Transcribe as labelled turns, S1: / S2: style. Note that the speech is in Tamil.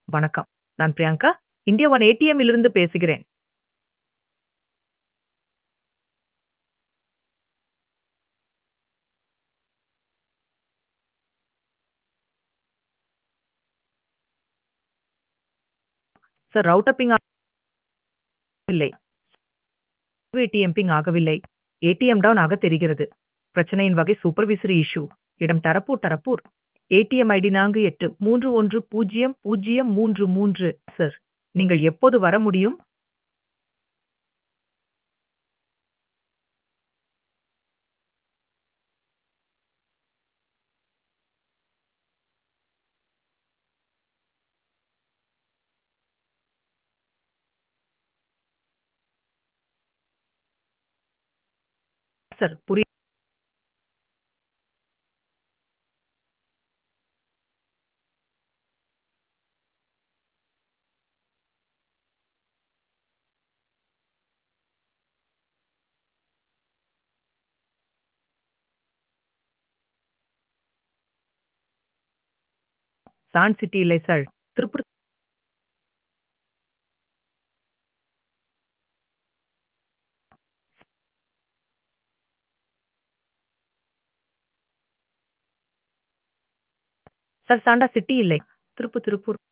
S1: வணக்கம். நான் பிரியங்கா. இந்தியா ஒன் ஏடிஎம் இலிருந்து பேசுகிறேன். சார் ரவுட்டர் பிங் இல்லை. ஏடிஎம் பிங் ஆகவில்லை. ஏடிஎம் டவுன் ஆக தெரிகிறது. பிரச்சனையின் வகை சூப்பர்வைசரி இஷ்யூ. இடம் தரப்பூர் தரப்பூர். ஏடிஎம் ஐடி நான்கு எட்டு மூன்று ஒன்று பூஜ்ஜியம் பூஜ்ஜியம் மூன்று மூன்று சார். நீங்கள் எப்போது வர முடியும்? சார் புரி சான் சிட்டி இல்லை சார். திருப்பூர் சார் சாண்டா சிட்டி இல்லை. திருப்பூர் திருப்பூர்.